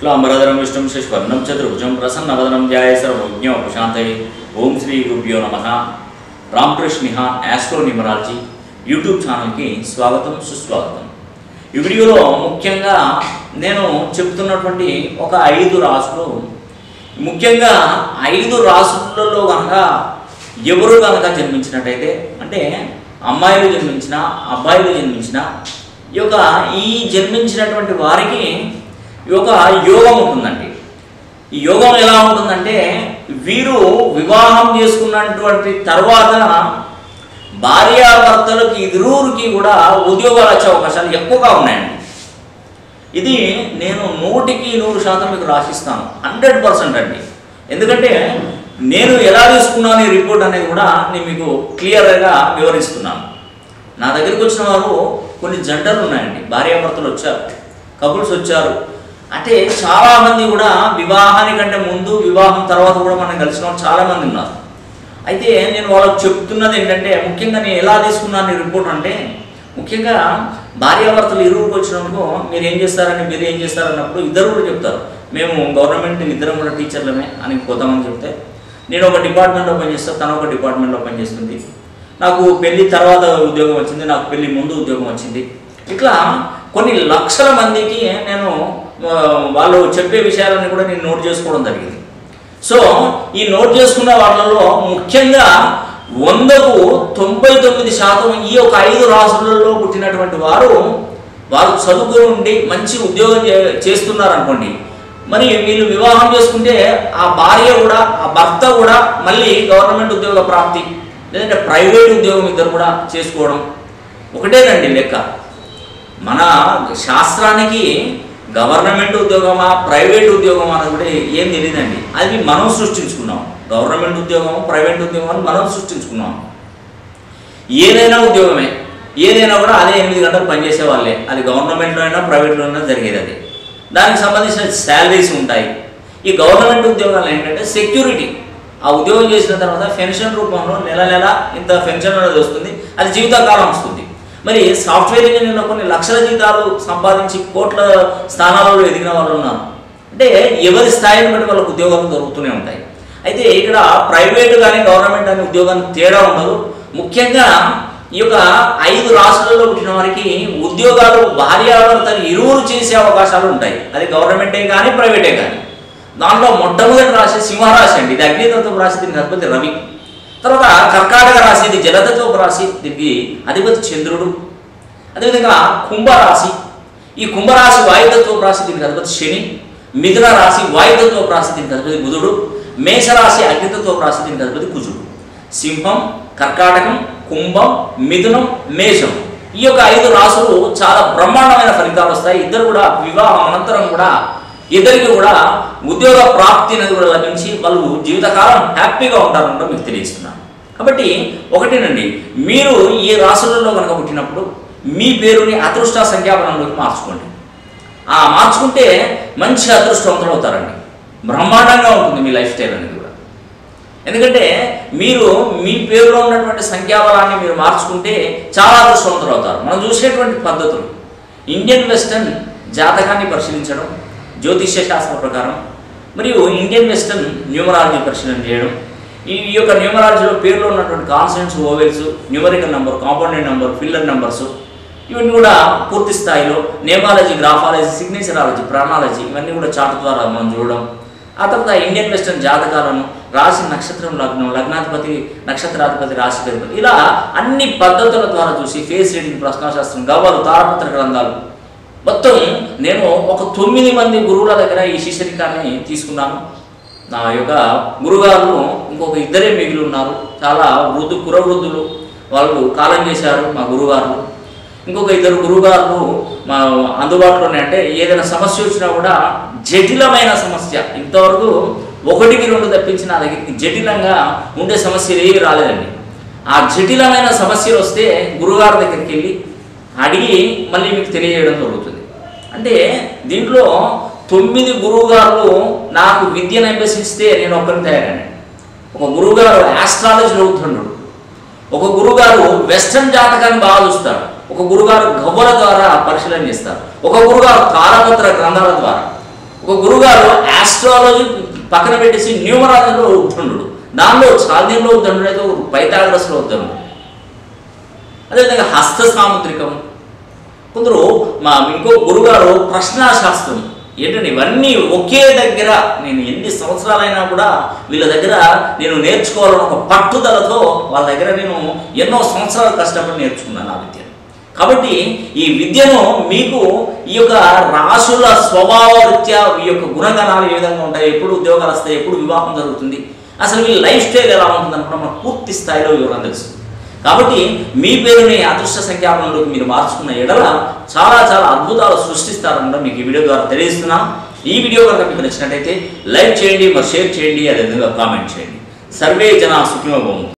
శుక్లాంబరధరం విష్ణుం శశివర్ణం చతుర్భుజం ప్రసన్నవదనం ధ్యాయ సర్వజ్ఞ ఉపశాంతయే ఓం శ్రీ గురుభ్యో నమ రామకృష్ణ నిహాన్ యాస్ట్రో న్యూమరాలజీ యూట్యూబ్ ఛానల్కి స్వాగతం సుస్వాగతం ఈ వీడియోలో ముఖ్యంగా నేను చెప్తున్నటువంటి ఒక ఐదు రాసులు ముఖ్యంగా ఐదు రాసులలో కనుక ఎవరు కనుక జన్మించినట్టయితే అంటే అమ్మాయిలు జన్మించిన అబ్బాయిలు జన్మించిన ఈ యొక్క ఈ జన్మించినటువంటి వారికి ఈ యొక్క యోగం ఉంటుందండి ఈ యోగం ఎలా ఉంటుందంటే వీరు వివాహం చేసుకున్నటువంటి తర్వాత భార్యాభర్తలకు ఇరువురికి కూడా ఉద్యోగాలు వచ్చే అవకాశాలు ఎక్కువగా ఉన్నాయండి ఇది నేను నూటికి నూరు శాతం మీకు రాసిస్తాను హండ్రెడ్ పర్సెంట్ అండి ఎందుకంటే నేను ఎలా తీసుకున్నాను ఈ రిపోర్ట్ అనేది కూడా నేను మీకు క్లియర్గా వివరిస్తున్నాను నా దగ్గరికి వచ్చిన వారు కొన్ని జంటలు ఉన్నాయండి భార్యాభర్తలు వచ్చారు కపుల్స్ వచ్చారు అంటే చాలామంది కూడా వివాహానికంటే ముందు వివాహం తర్వాత కూడా మనం కలిసిన వాళ్ళు చాలామంది ఉన్నారు అయితే నేను వాళ్ళకి చెప్తున్నది ఏంటంటే ముఖ్యంగా నేను ఎలా తీసుకున్నాను ఈ రిపోర్ట్ అంటే ముఖ్యంగా భార్యాభర్తలు ఇరువురికి వచ్చినప్పుడు మీరు ఏం చేస్తారని మీరు ఏం చేస్తారన్నప్పుడు ఇద్దరు కూడా చెప్తారు మేము గవర్నమెంట్ ఇద్దరం కూడా టీచర్లమే అని పోతామని చెప్తే నేను ఒక డిపార్ట్మెంట్లో పనిచేస్తాను తను ఒక డిపార్ట్మెంట్లో పనిచేస్తుంది నాకు పెళ్లి తర్వాత ఉద్యోగం వచ్చింది నాకు పెళ్లి ముందు ఉద్యోగం వచ్చింది ఇట్లా కొన్ని లక్షల మందికి నేను ఆ, వాళ్ళు చెప్పే విషయాలన్నీ కూడా నేను నోట్ చేసుకోవడం జరిగింది సో ఈ నోట్ చేసుకున్న వాళ్ళలో ముఖ్యంగా వందకు తొంభై తొమ్మిది శాతం ఈ యొక్క ఐదు రాష్ట్రాలలో పుట్టినటువంటి వారు వారు చదువుకుని ఉండి మంచి ఉద్యోగం చే- చేస్తున్నారు అనుకోండి మరి వీళ్ళు వివాహం చేసుకుంటే ఆ భార్య కూడా ఆ భర్త కూడా మళ్ళీ గవర్నమెంట్ ఉద్యోగ ప్రాప్తి లేదంటే ప్రైవేట్ ఉద్యోగం ఇద్దరు కూడా చేసుకోవడం ఒకటేనండి లెక్క మన శాస్త్రానికి గవర్నమెంట్ ఉద్యోగమా ప్రైవేట్ ఉద్యోగమా అని కూడా ఏం తెలియదండి అది మనం సృష్టించుకున్నాం గవర్నమెంట్ ఉద్యోగం ప్రైవేట్ ఉద్యోగం అని మనం సృష్టించుకున్నాం ఏదైనా ఉద్యోగమే ఏదైనా కూడా అదే ఎనిమిది గంటలు పనిచేసే వాళ్ళే అది గవర్నమెంట్లో అయినా ప్రైవేట్లో అయినా జరిగేది అది దానికి సంబంధించిన శాలరీస్ ఉంటాయి ఈ గవర్నమెంట్ ఉద్యోగాలు ఏంటంటే సెక్యూరిటీ ఆ ఉద్యోగం చేసిన తర్వాత పెన్షన్ రూపంలో నెల నెల ఇంత పెన్షన్ అనేది వస్తుంది అది జీవితకాలం వస్తుంది మరి సాఫ్ట్వేర్ ఇంజనీర్లో కొన్ని లక్షల జీతాలు సంపాదించి కోట్ల స్థానాలలో ఎదిగిన వాళ్ళు ఉన్నారు అంటే ఎవరి స్థాయిని బట్టి వాళ్ళకు ఉద్యోగాలు దొరుకుతూనే ఉంటాయి అయితే ఇక్కడ ప్రైవేట్ కానీ గవర్నమెంట్ అనే ఉద్యోగానికి తేడా ఉండదు ముఖ్యంగా ఈ యొక్క ఐదు రాష్ట్రాల్లో పుట్టిన వారికి ఉద్యోగాలు భార్యాభర్తలు ఇరువురు చేసే అవకాశాలు ఉంటాయి అది గవర్నమెంటే కానీ ప్రైవేటే కానీ దాంట్లో మొట్టమొదటి రాశి సింహరాశి అండి ఇది అగ్నితత్వ రాశి దీనికి అధిపతి రవి తర్వాత కర్కాటక రాశి ఇది జలతత్వ రాశి దీనికి అధిపతి చంద్రుడు అదేవిధంగా కుంభరాశి ఈ కుంభరాశి వాయుతత్వ రాశి దీనికి అధిపతి శని మిథున రాశి వాయుతత్వ రాశి దీనికి అధిపతి బుధుడు మేషరాశి అగ్నితత్వ రాశి దీనికి అధిపతి కుజుడు సింహం కర్కాటకం కుంభం మిథునం మేషం ఈ యొక్క ఐదు రాసులు చాలా బ్రహ్మాండమైన ఫలితాలు వస్తాయి ఇద్దరు కూడా వివాహం అనంతరం కూడా ఇద్దరికి కూడా ఉద్యోగ ప్రాప్తి అనేది కూడా లభించి వాళ్ళు జీవితకాలం హ్యాపీగా ఉంటారని మీకు తెలియజేస్తున్నాను కాబట్టి ఒకటేనండి మీరు ఈ రాసులలో కనుక పుట్టినప్పుడు మీ పేరుని అదృష్ట సంఖ్యాపనంలోకి మార్చుకోండి ఆ మార్చుకుంటే మంచి అదృష్టవంతులు అవుతారండి బ్రహ్మాండంగా ఉంటుంది మీ లైఫ్ స్టైల్ అనేది కూడా ఎందుకంటే మీరు మీ పేరులో ఉన్నటువంటి సంఖ్యాబలాన్ని మీరు మార్చుకుంటే చాలా అదృష్టవంతులు అవుతారు మనం చూసేటువంటి పద్ధతులు ఇండియన్ వెస్టర్న్ జాతకాన్ని పరిశీలించడం జ్యోతిష్య శాస్త్ర ప్రకారం మరియు ఇండియన్ వెస్టర్న్ న్యూమరాలజీ పరిశీలన చేయడం ఈ ఈ యొక్క న్యూమరాలజీలో పేరులో ఉన్నటువంటి consonants vowels numerical number compound number filler numbers ఇవన్నీ కూడా పూర్తి స్థాయిలో నేమాలజీ గ్రాఫాలజీ సిగ్నేచరాలజీ ప్రాణాలజీ ఇవన్నీ కూడా చార్ట్ ద్వారా మనం చూడడం ఆ తర్వాత ఇండియన్ వెస్టర్న్ జాతకాలను రాశి నక్షత్రం లగ్నం లగ్నాధిపతి నక్షత్రాధిపతి రాశి అధిపతి ఇలా అన్ని పద్ధతుల ద్వారా చూసి ఫేస్ రీడింగ్ ప్రశ్నాశాస్త్రం గవ్వలు తారపత్ర గ్రంథాలు మొత్తం నేను ఒక తొమ్మిది మంది గురువుల దగ్గర ఈ శిష్యరికాన్ని తీసుకున్నాను నా యొక్క గురుగారు ఇంకొక ఇద్దరే మిగిలి ఉన్నారు చాలా వృద్ధు కురవృద్ధులు వాళ్ళు కాలం చేశారు మా గురుగారు ఇంకొక ఇద్దరు గురుగారు మా అందుబాటులోనే అంటే ఏదైనా సమస్య వచ్చినా కూడా జటిలమైన సమస్య ఇంతవరకు ఒకటికి రెండు తప్పించి నా దగ్గరికి జటిలంగా ఉండే సమస్యలు ఏవి రాలేదండి ఆ జటిలమైన సమస్యలు వస్తే గురుగారి దగ్గరికి వెళ్ళి అడిగి మళ్ళీ మీకు తెలియజేయడం జరుగుతుంది అంటే దీంట్లో తొమ్మిది గురువుగారు నాకు విద్యను అభ్యసిస్తే నేను ఒక్కరిని తయారాను ఒక గురువుగారు ఆస్ట్రాలజీలో ఉద్దండు ఒక గురుగారు వెస్టర్న్ జాతకాన్ని బాగా చూస్తాడు ఒక గురుగారు గవ్వల ద్వారా పరిశీలన చేస్తారు ఒక గురుగారు తారపత్ర గ్రంథాల ద్వారా ఒక గురుగారు ఆస్ట్రాలజీ పక్కన పెట్టేసి న్యూమరాలజీలో ఉద్దండు దానిలో చాల్దీన్లో ఉద్దండు అయితే ఒక పైథాగరస్లో ఉద్దండు అదేవిధంగా హస్త సాముద్రికం కొందరు మా ఇంకో గురుగారు ప్రశ్నాశాస్త్రం ఏంటంటే ఇవన్నీ ఒకే దగ్గర నేను ఎన్ని సంవత్సరాలైనా కూడా వీళ్ళ దగ్గర నేను నేర్చుకోవాలని ఒక పట్టుదలతో వాళ్ళ దగ్గర నేను ఎన్నో సంవత్సరాలు కష్టపడి నేర్చుకున్నాను ఆ విద్యను కాబట్టి ఈ విద్యను మీకు ఈ యొక్క రాశుల స్వభావ రీత్యా ఈ యొక్క గుణగణాలు ఏ విధంగా ఉంటాయి ఎప్పుడు ఉద్యోగాలు వస్తాయి ఎప్పుడు వివాహం జరుగుతుంది అసలు వీళ్ళ లైఫ్ స్టైల్ ఎలా ఉంటుందని కూడా మనకు పూర్తి స్థాయిలో వివరం తెలుసు కాబట్టి మీ పేరుని అదృష్ట సంఖ్యాపనంలోకి మీరు మార్చుకున్న ఎడల చాలా చాలా అద్భుతాలు సృష్టిస్తారని కూడా మీకు ఈ వీడియో ద్వారా తెలియజేస్తున్నాం ఈ వీడియో కనుక మీకు నచ్చినట్టయితే లైక్ చేయండి మరి షేర్ చేయండి అదేవిధంగా కామెంట్ చేయండి సర్వే జన సుఖినోభవం